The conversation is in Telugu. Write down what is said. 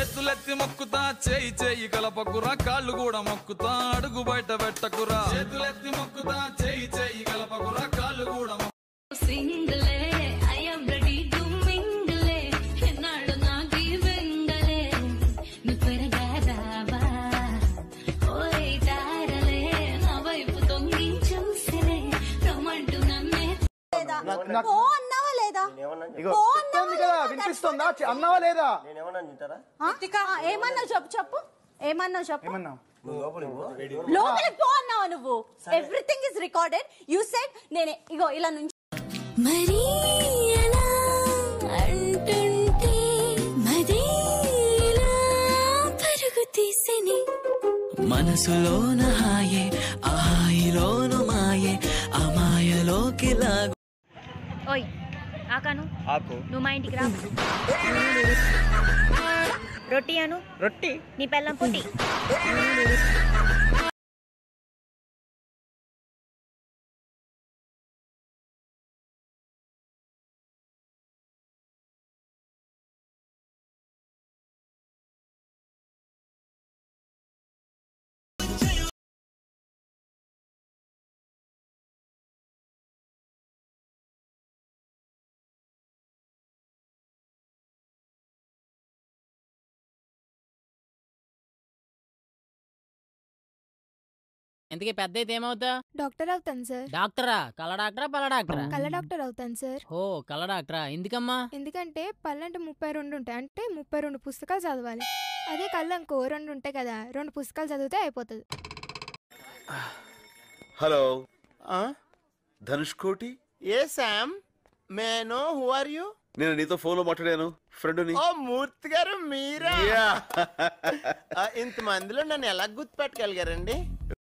చేతులెత్తి మొక్కుతా చేయి చేయి కలపకురా కాళ్ళు కూడా మొక్కుతా అడుగు బయట పెట్టకురా చేతులెత్తి మొక్కుతా చేయి చేయి కలపకురా కాళ్ళు కూడా మొక్కు- సింగిలే I am ready to mingle ఎన్నాళ్ళు నాకి వెంగలే నువ్వు త్వరగా రావా ఓయ్ తారలే నా వైపు తొంగి చూసిలే రమ్మంటూ నన్నే పో అన్నావా లేదా ఇగో పో చెప్తోంది కదా వినిపిస్తుందా చె- అన్నావా లేదా ఆ? ఆ, ఏమన్నావు చెప్పు చెప్పు ఏమన్నావు చెప్పు ఏమన్నావు లోపలికి పో అన్నావా నువ్వు everything is recorded you said నేనే ఇగో ఇలా నుంచి మరి ఎలా అంటుంటే మదేలా పరుగు తీసని మనసులోన హాయే ఆ హాయిలోను మాయే ఆ మాయలోకి లాగు ఓయ్ ఆకాను ఆకు నువ్వు మా ఇంటికి రా రొట్టి అను రొట్టి నీ పెళ్ళం పొట్టి ఎందుకే పెద్ద అయితే ఏమవుతా డాక్టర్ అవుతాను సార్ డాక్టరా కళ్ళ డాక్టరా పళ్ళ డాక్టరా కళ్ళ డాక్టర్ అవుతాను సార్ ఓ కళ్ళ డాక్టరా ఎందుకమ్మా ఎందుకంటే పళ్ళంటే ముప్పై రెండు ఉంటాయి అంటే ముప్పై రెండు పుస్తకాలు చదవాలి అదే కళ్ళు ఇంకో రెండు ఉంటాయి కదా రెండు పుస్తకాలు చదివితే అయిపోతుంది హలో ఆ? ధనుష్ కోటి ఏ శామ్ మేనో హూ ఆర్ యు నేను నీతో ఫోన్ లో మాట్లాడాను ఫ్రెండ్ ఓ మూర్తి గారు మీరా ఆ, ఇంతమందిలో నన్ను ఎలా గుర్తుపెట్టగలిగారండి